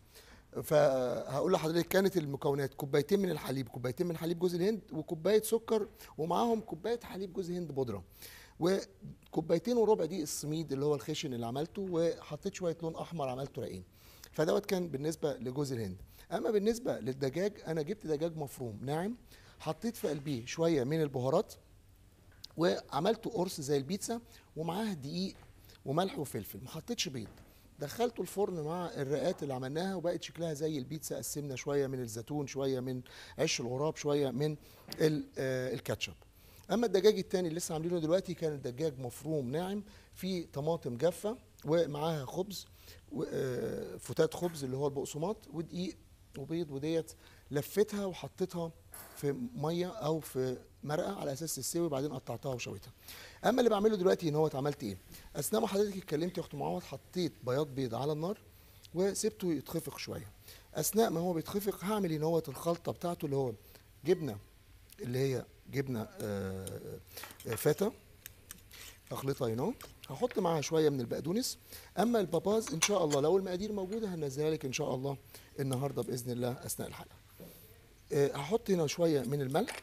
فهقول لحضرتك كانت المكونات كوبايتين من الحليب كوبايتين من حليب جوز الهند وكوبايه سكر ومعاهم كوبايه حليب جوز هند بودره وكوبايتين وربع دقيق السميد اللي هو الخشن اللي عملته وحطيت شويه لون احمر عملته رقيق فدوت كان بالنسبه لجوز الهند اما بالنسبه للدجاج انا جبت دجاج مفروم ناعم حطيت في قلبيه شويه من البهارات وعملته قرص زي البيتزا ومعاه دقيق وملح وفلفل ما حطيتش بيض دخلته الفرن مع الرقات اللي عملناها وبقت شكلها زي البيتزا قسمنا شويه من الزيتون شويه من عيش الغراب شويه من ال- آه، الكاتشب اما الدجاج التاني اللي لسه عاملينه دلوقتي كان الدجاج مفروم ناعم فيه طماطم جافه ومعاها خبز و- آه، فتات خبز اللي هو البقسماط ودقيق وبيض وديت لفتها وحطيتها في ميه او في مرقه على اساس تستوي بعدين قطعتها وشويتها اما اللي بعمله دلوقتي ان هو اتعملت ايه اثناء ما حضرتك اتكلمت يا اخت معوض حطيت بياض بيض على النار وسبته يتخفق شويه اثناء ما هو بيتخفق هعمل ان هو الخلطه بتاعته اللي هو جبنه اللي هي جبنه آه، آه، فاتا اخلطها هنا هحط معاها شويه من البقدونس اما الباباز ان شاء الله لو المقادير موجوده هنزلها لك ان شاء الله النهارده باذن الله اثناء الحلقه آه، هحط هنا شويه من الملح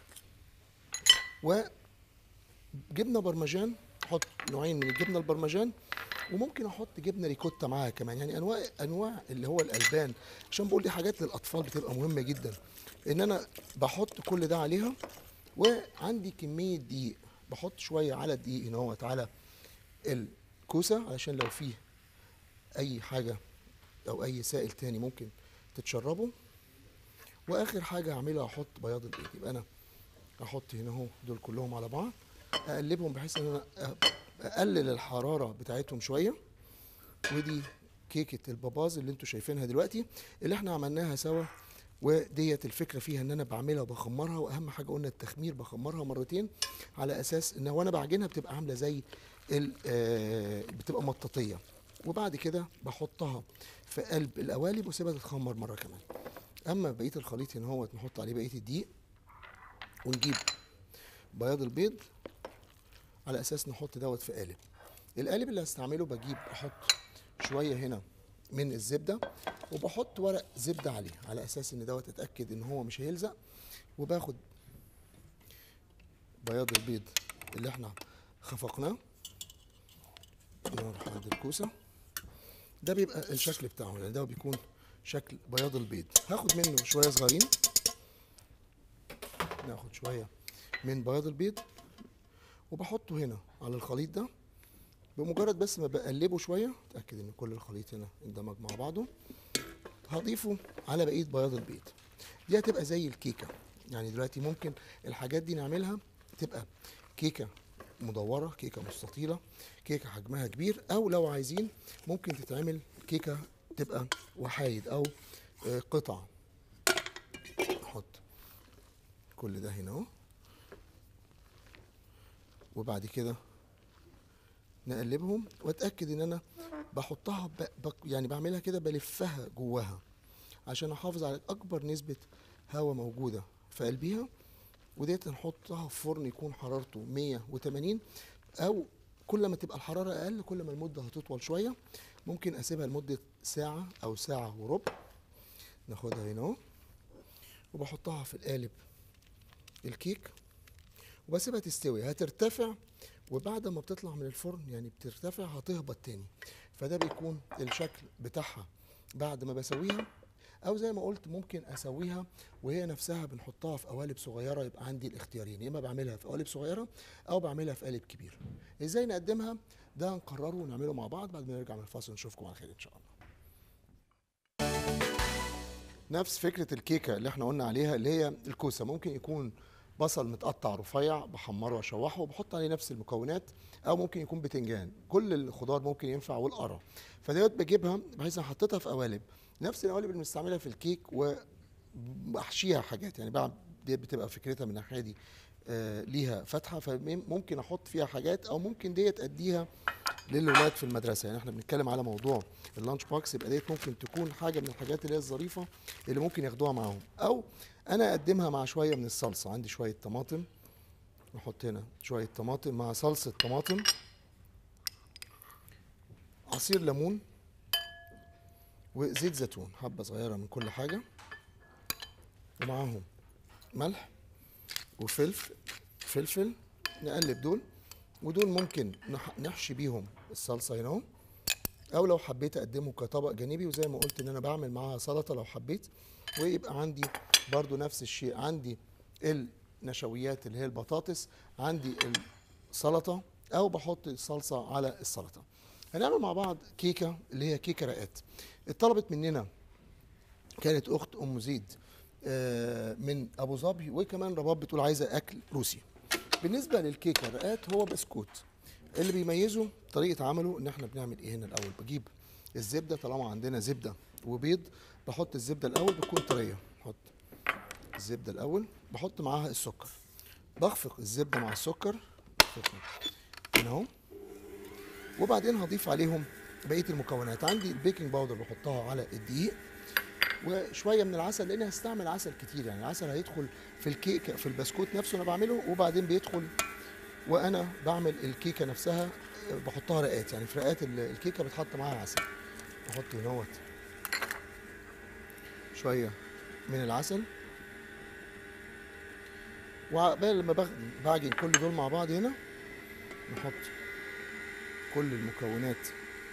وجبنه برمجان احط نوعين من الجبنه البرمجان وممكن احط جبنه ريكوتا معاها كمان يعني انواع انواع اللي هو الالبان عشان بقول دي حاجات للاطفال بتبقى مهمه جدا ان انا بحط كل ده عليها وعندي كميه دقيق بحط شويه على الدقيق هنا اهوت على الكوسه علشان لو فيه اي حاجه او اي سائل تاني ممكن تتشربه واخر حاجه هعملها احط بياض البيض يبقى انا احط هنا اهو دول كلهم على بعض اقلبهم بحيث ان انا أ- اقلل الحراره بتاعتهم شويه ودي كيكه الباباز اللي انتوا شايفينها دلوقتي اللي احنا عملناها سوا وديت الفكره فيها ان انا بعملها وبخمرها واهم حاجه قلنا التخمير بخمرها مرتين على اساس ان وانا بعجنها بتبقى عامله زي ال- آه، بتبقى مطاطيه وبعد كده بحطها في قلب القوالب واسيبها تتخمر مره كمان اما بقيه الخليط هنا هو نحط عليه بقيه الدقيق ونجيب بياض البيض على اساس نحط دوت في قالب القالب اللي هستعمله بجيب احط شويه هنا من الزبده وبحط ورق زبده عليه على اساس ان دوت اتاكد ان هو مش هيلزق وباخد بياض البيض اللي احنا خفقناه نروح عند الكوسه ده بيبقى الشكل بتاعه يعني ده بيكون شكل بياض البيض هاخد منه شويه صغيرين ناخد شويه من بياض البيض وبحطه هنا على الخليط ده بمجرد بس ما بقلبه شويه اتاكد ان كل الخليط هنا اندمج مع بعضه هضيفه على بقيه بياض البيض دي هتبقى زي الكيكه يعني دلوقتي ممكن الحاجات دي نعملها تبقى كيكه مدوره كيكه مستطيله كيكه حجمها كبير او لو عايزين ممكن تتعمل كيكه تبقى وحايد او آه، قطع نحط كل ده هنا اهو وبعد كده نقلبهم واتاكد ان انا بحطها ب... ب... يعني بعملها كده بلفها جواها عشان احافظ على اكبر نسبه هواء موجوده في قلبيها وديت نحطها في فرن يكون حرارته 180 او كل ما تبقى الحراره اقل كل ما المده هتطول شويه ممكن اسيبها لمده ساعه او ساعه وربع ناخدها هنا اهو وبحطها في القالب الكيك وبسيبها تستوي هترتفع وبعد ما بتطلع من الفرن يعني بترتفع هتهبط تاني فده بيكون الشكل بتاعها بعد ما بسويها او زي ما قلت ممكن اسويها وهي نفسها بنحطها في قوالب صغيره يبقى عندي الاختيارين يا اما بعملها في قوالب صغيره او بعملها في قالب كبير ازاي نقدمها ده هنقرره ونعمله مع بعض بعد ما نرجع من الفاصل نشوفكم على خير ان شاء الله نفس فكره الكيكه اللي احنا قلنا عليها اللي هي الكوسه ممكن يكون بصل متقطع رفيع بحمره واشوحه وبحط عليه نفس المكونات او ممكن يكون بتنجان كل الخضار ممكن ينفع والقرع فديت بجيبها بحيث انا حطيتها في قوالب نفس القوالب اللي بنستعملها في الكيك وبحشيها حاجات يعني بعد دي بتبقى فكرتها من الناحيه دي آه ليها فتحه فممكن احط فيها حاجات او ممكن ديت اديها للولاد في المدرسه يعني احنا بنتكلم على موضوع اللانش بوكس يبقى ديت ممكن تكون حاجه من الحاجات اللي هي الظريفه اللي ممكن ياخدوها معاهم او انا اقدمها مع شويه من الصلصه عندي شويه طماطم نحط هنا شويه طماطم مع صلصه طماطم عصير ليمون وزيت زيتون حبه صغيره من كل حاجه ومعاهم ملح وفلفل فلفل نقلب دول ودول ممكن نح- نحشي بيهم الصلصه هنا اهو او لو حبيت اقدمه كطبق جانبي وزي ما قلت ان انا بعمل معاها سلطه لو حبيت ويبقى عندي برضو نفس الشيء عندي النشويات اللي هي البطاطس عندي السلطه او بحط الصلصه على السلطه هنعمل مع بعض كيكه اللي هي كيكه رقات اتطلبت مننا كانت اخت ام زيد آه، من ابو ظبي وكمان رباب بتقول عايزه اكل روسي بالنسبه للكيكه الرقات هو بسكوت اللي بيميزه طريقه عمله ان احنا بنعمل ايه هنا الاول بجيب الزبده طالما عندنا زبده وبيض بحط الزبده الاول بتكون طريه بحط الزبده الاول بحط معاها السكر بخفق الزبده مع السكر بخفق هنا اهو وبعدين هضيف عليهم بقيه المكونات عندي البيكنج باودر بحطها على الدقيق وشويه من العسل لان هستعمل عسل كتير يعني العسل هيدخل في الكيك في البسكوت نفسه انا بعمله وبعدين بيدخل وانا بعمل الكيكه نفسها آه، بحطها رقات يعني في رقات ال- الكيكه بتحط معاها عسل بحط هنا اهوت شويه من العسل وعقبال لما بغ- بعجن كل دول مع بعض هنا نحط كل المكونات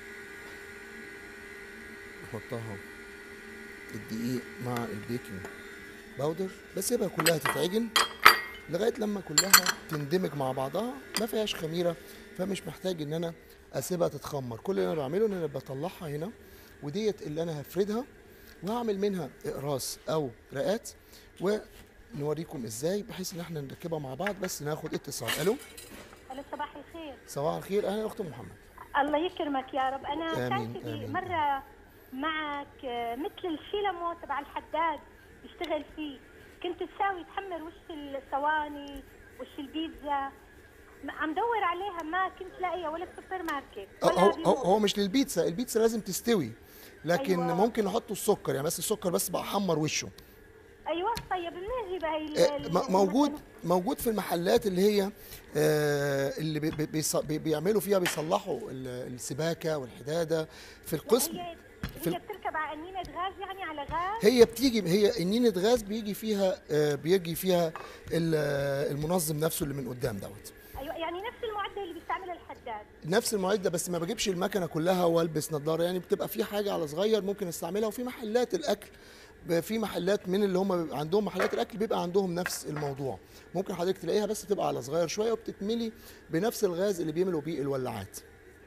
نحطها الدقيق مع البيكنج باودر بسيبها كلها تتعجن لغايه لما كلها تندمج مع بعضها ما فيهاش خميره فمش محتاج ان انا اسيبها تتخمر كل اللي انا بعمله ان انا بطلعها هنا وديت اللي انا هفردها وهعمل منها اقراص او رقات ونوريكم ازاي بحيث ان احنا نركبها مع بعض بس ناخد اتصال الو ألو صباح الخير صباح الخير اهلا يا اخت محمد الله يكرمك يا رب أنا آمين، كان في آمين. مرة معك آه، مثل الشيلمو تبع الحداد بيشتغل فيه كنت تساوي تحمر وش الصواني وش البيتزا م- عم دور عليها ما كنت لاقيها ولا السوبر ماركت هو ولا هو, بيموت. هو مش للبيتزا البيتزا لازم تستوي لكن أيوة. ممكن نحطه السكر يعني بس السكر بس بقى حمر وشه ايوه طيب منين اجيبها هي ال- آه، ال- م- موجود مثلاً؟ موجود في المحلات اللي هي آه، اللي بي- بي- بيص- بي- بيعملوا فيها بيصلحوا ال- السباكه والحداده في القسم هي في هي ال- بتركب على انينه غاز يعني على غاز هي بتيجي هي النينة غاز بيجي فيها آه، بيجي فيها ال- آه، المنظم نفسه اللي من قدام دوت ايوه يعني نفس المعدل اللي بيستعملها الحداد نفس المعده بس ما بجيبش المكنه كلها والبس نظاره يعني بتبقى في حاجه على صغير ممكن استعملها وفي محلات الاكل ب- في محلات من اللي هم بيبقى عندهم محلات الاكل بيبقى عندهم نفس الموضوع ممكن حضرتك تلاقيها بس بتبقى على صغير شويه وبتتملي بنفس الغاز اللي بيملوا بيه الولاعات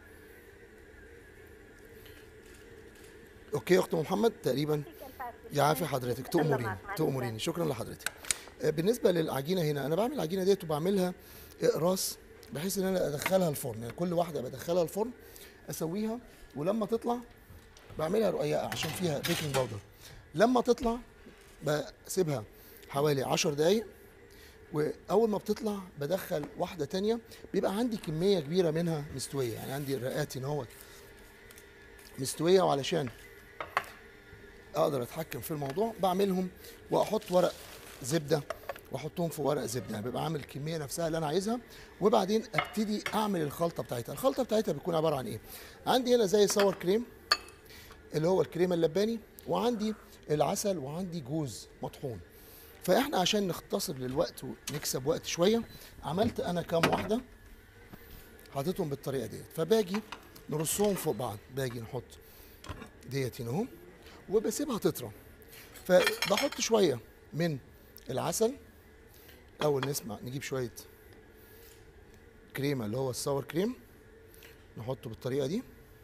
اوكي يا اخت محمد تقريبا يعافي حضرتك تأمريني تأمريني شكرا لحضرتك آه، بالنسبة للعجينة هنا أنا بعمل العجينة ديت وبعملها إقراص بحيث ان انا ادخلها الفرن يعني كل واحده بدخلها الفرن اسويها ولما تطلع بعملها رقيقه عشان فيها بيكنج باودر لما تطلع بسيبها حوالي 10 دقايق واول ما بتطلع بدخل واحده تانية بيبقى عندي كميه كبيره منها مستويه يعني عندي الرقات هنا اهوت مستويه وعلشان اقدر اتحكم في الموضوع بعملهم واحط ورق زبده واحطهم في ورق زبده يعني بيبقى عامل الكميه نفسها اللي انا عايزها وبعدين ابتدي اعمل الخلطه بتاعتها الخلطه بتاعتها بتكون عباره عن ايه عندي هنا زي ساور كريم اللي هو الكريمه اللباني وعندي العسل وعندي جوز مطحون فاحنا عشان نختصر للوقت ونكسب وقت شويه عملت انا كام واحده حاططهم بالطريقه ديت فباجي نرصهم فوق بعض باجي نحط ديت هنا اهو وبسيبها تطرى فبحط شويه من العسل اول نسمع نجيب شويه كريمه اللي هو الساور كريم نحطه بالطريقه دي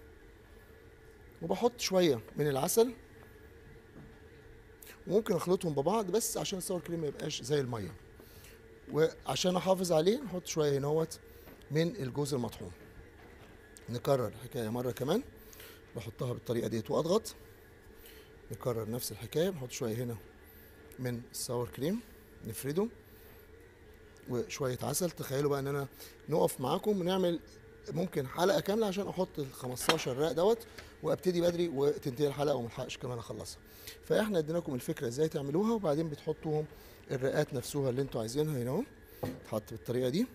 وبحط شويه من العسل وممكن اخلطهم ببعض بس عشان الساور كريم ما يبقاش زي الميه وعشان احافظ عليه نحط شويه هنوت من الجوز المطحون نكرر الحكايه مره كمان بحطها بالطريقه ديت واضغط نكرر نفس الحكايه نحط شويه هنا من الساور كريم نفرده وشويه عسل تخيلوا بقى ان انا نقف معاكم ونعمل ممكن حلقه كامله عشان احط ال 15 رق دوت وابتدي بدري وتنتهي الحلقه وما الحقش كمان اخلصها فاحنا اديناكم الفكره ازاي تعملوها وبعدين بتحطوهم الرقات نفسها اللي انتوا عايزينها هنا اهو تحط بالطريقه دي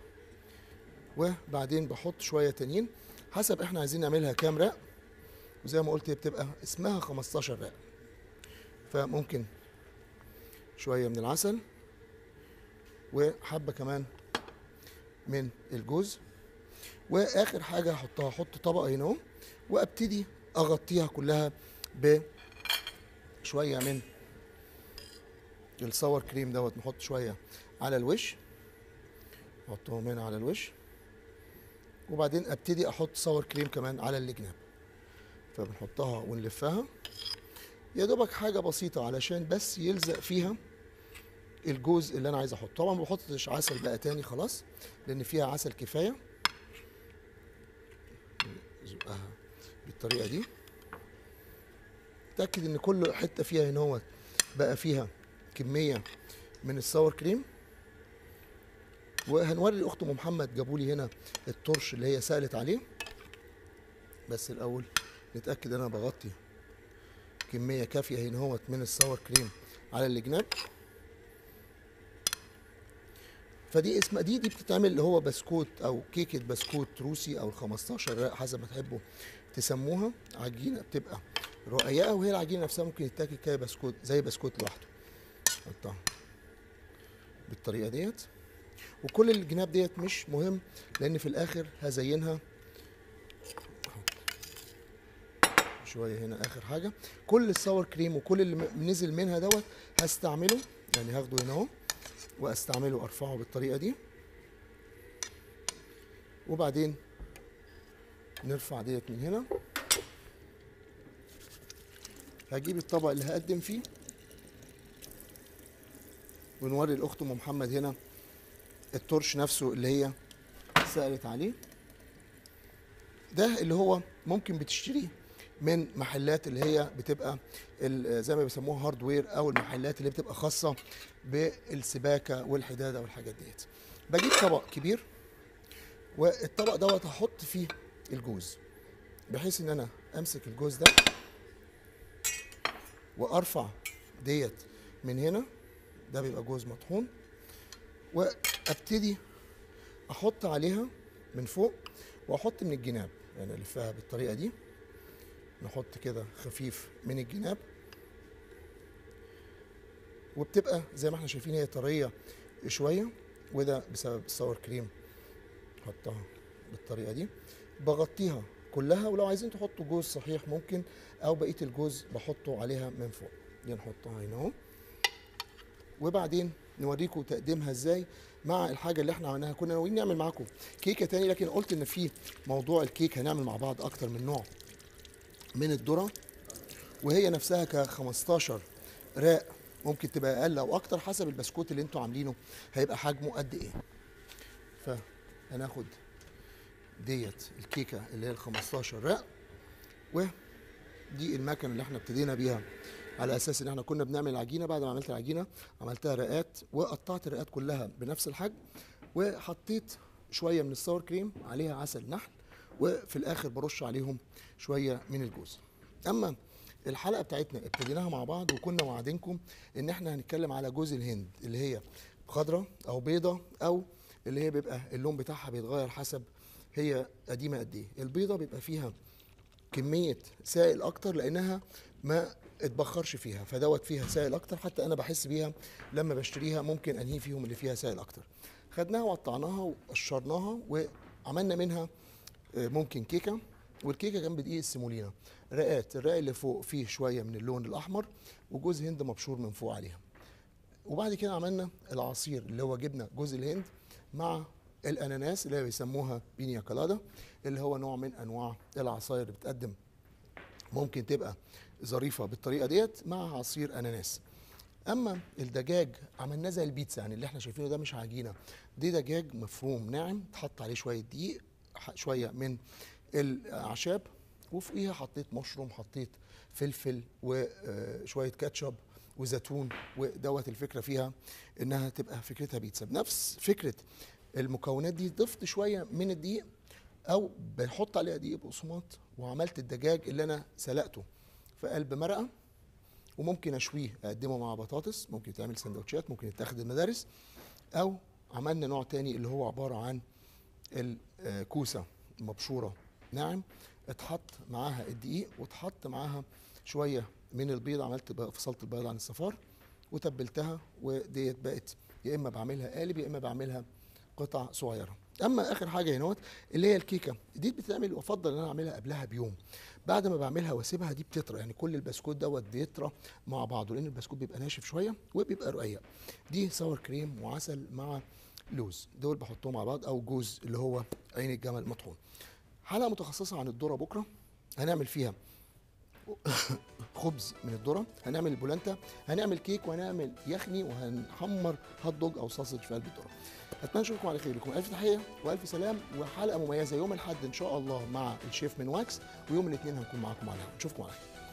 وبعدين بحط شويه تانيين حسب احنا عايزين نعملها كام رق وزي ما قلت هي بتبقى اسمها 15 رق فممكن شويه من العسل وحبه كمان من الجوز واخر حاجه هحطها احط طبق هنا اهو وابتدي اغطيها كلها بشويه من الصور كريم دوت نحط شويه على الوش نحطهم هنا على الوش وبعدين ابتدي احط صور كريم كمان على الجناب فبنحطها ونلفها يا دوبك حاجه بسيطه علشان بس يلزق فيها الجوز اللي انا عايز احطه طبعا ما بحطش عسل بقى تاني خلاص لان فيها عسل كفايه نزقها بالطريقه دي تاكد ان كل حته فيها هنا هو بقى فيها كميه من الساور كريم وهنوري لاخت ام محمد جابوا لي هنا الترش اللي هي سالت عليه بس الاول نتاكد ان انا بغطي كميه كافيه هنا هوت من الساور كريم على الجناب فدي اسمها دي دي بتتعمل اللي هو بسكوت او كيكه بسكوت روسي او ال 15 رق حسب ما تحبوا تسموها عجينه بتبقى رقيقه وهي العجينه نفسها ممكن يتاكل كده بسكوت زي بسكوت لوحده حطها بالطريقه ديت وكل الجناب ديت مش مهم لان في الاخر هزينها شويه هنا اخر حاجه كل الساور كريم وكل اللي م- نزل منها دوت هستعمله يعني هاخده هنا اهو واستعمله ارفعه بالطريقه دي وبعدين نرفع ديت من هنا هجيب الطبق اللي هقدم فيه ونوري الاخت ام محمد هنا الترش نفسه اللي هي سالت عليه ده اللي هو ممكن بتشتريه من محلات اللي هي بتبقى ال- زي ما بيسموها هاردوير او المحلات اللي بتبقى خاصه بالسباكه والحداده والحاجات ديت بجيب طبق كبير والطبق دوت هحط فيه الجوز بحيث ان انا امسك الجوز ده وارفع ديت من هنا ده بيبقى جوز مطحون وابتدي احط عليها من فوق واحط من الجناب يعني الفها بالطريقه دي نحط كده خفيف من الجناب وبتبقى زي ما احنا شايفين هي طريه شويه وده بسبب الساور كريم نحطها بالطريقه دي بغطيها كلها ولو عايزين تحطوا جوز صحيح ممكن او بقيه الجوز بحطه عليها من فوق دي نحطها هنا اهو وبعدين نوريكم تقديمها ازاي مع الحاجه اللي احنا عملناها كنا ناويين نعمل معاكم كيكه تاني لكن قلت ان في موضوع الكيك هنعمل مع بعض اكتر من نوع من الذره وهي نفسها ك 15 راق ممكن تبقى اقل او اكتر حسب البسكوت اللي انتوا عاملينه هيبقى حجمه قد ايه هناخد ديت الكيكه اللي هي ال 15 رق ودي المكنه اللي احنا ابتدينا بيها على اساس ان احنا كنا بنعمل العجينه بعد ما عملت العجينه عملتها رقات وقطعت الرقات كلها بنفس الحجم وحطيت شويه من الساور كريم عليها عسل نحل وفي الاخر برش عليهم شويه من الجوز اما الحلقه بتاعتنا ابتديناها مع بعض وكنا وعدينكم ان احنا هنتكلم على جوز الهند اللي هي خضراء او بيضه او اللي هي بيبقى اللون بتاعها بيتغير حسب هي قديمه قد ايه البيضه بيبقى فيها كميه سائل اكتر لانها ما اتبخرش فيها فدوت فيها سائل اكتر حتى انا بحس بيها لما بشتريها ممكن انهي فيهم اللي فيها سائل اكتر خدناها وقطعناها وقشرناها وعملنا منها آه، ممكن كيكه والكيكه كان بدقيق السيمولينا رقات الرق اللي فوق فيه شويه من اللون الاحمر وجوز هند مبشور من فوق عليها وبعد كده عملنا العصير اللي هو جبنا جوز الهند مع الاناناس اللي هي بيسموها بينيا كولادا اللي هو نوع من انواع العصاير اللي بتقدم ممكن تبقى ظريفه بالطريقه ديت مع عصير اناناس اما الدجاج عملناه زي البيتزا يعني اللي احنا شايفينه ده مش عجينه دي دجاج مفروم ناعم تحط عليه شويه دقيق ح- شويه من الاعشاب وفوقيها حطيت مشروم حطيت فلفل وشويه كاتشب وزيتون ودوت الفكره فيها انها تبقى فكرتها بيتزا بنفس فكره المكونات دي ضفت شويه من الدقيق او بحط عليها دقيق بقسماط وعملت الدجاج اللي انا سلقته في قلب مرقه وممكن اشويه اقدمه مع بطاطس ممكن يتعمل سندوتشات ممكن يتاخد المدارس او عملنا نوع تاني اللي هو عباره عن الكوسه مبشوره ناعم اتحط معاها الدقيق واتحط معاها شويه من البيض عملت بقى فصلت البيض عن الصفار وتبلتها وديت بقت يا اما بعملها قالب يا اما بعملها قطع صغيره اما اخر حاجه هنا اللي هي الكيكه دي بتتعمل وافضل ان انا اعملها قبلها بيوم بعد ما بعملها واسيبها دي بتطرى يعني كل البسكوت دوت بيطرى مع بعضه لان البسكوت بيبقى ناشف شويه وبيبقى رقيق دي ساور كريم وعسل مع لوز دول بحطهم مع بعض او جوز اللي هو عين الجمل مطحون حلقه متخصصه عن الذره بكره هنعمل فيها خبز من الذره هنعمل البولانتا هنعمل كيك وهنعمل يخني وهنحمر هوت دوج او ساسج في قلب الذره اتمنى اشوفكم على خير لكم الف تحيه والف سلام وحلقه مميزه يوم الاحد ان شاء الله مع الشيف من واكس ويوم الاثنين هنكون معاكم على الهواء. نشوفكم على خير